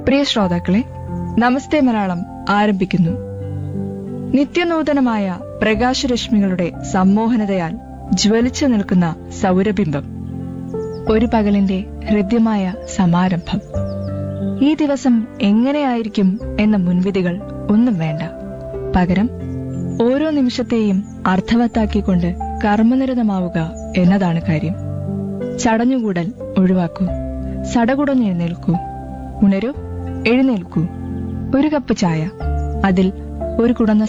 പ്രിയ ശ്രോതാക്കളെ നമസ്തേ മലയാളം ആരംഭിക്കുന്നു നിത്യനൂതനമായ പ്രകാശരശ്മികളുടെ സമ്മോഹനതയാൽ ജ്വലിച്ചു നിൽക്കുന്ന സൗരബിംബം ഒരു പകലിന്റെ ഹൃദ്യമായ സമാരംഭം ഈ ദിവസം എങ്ങനെയായിരിക്കും എന്ന മുൻവിധികൾ ഒന്നും വേണ്ട പകരം ഓരോ നിമിഷത്തെയും അർത്ഥവത്താക്കിക്കൊണ്ട് കർമ്മനിരതമാവുക എന്നതാണ് കാര്യം ചടഞ്ഞുകൂടൽ ഒഴിവാക്കൂ സടകുടഞ്ഞെഴുന്നേൽക്കൂ ഉണരൂ എഴുന്നേൽക്കൂ ഒരു കപ്പ് ചായ അതിൽ ഒരു കുടന്ന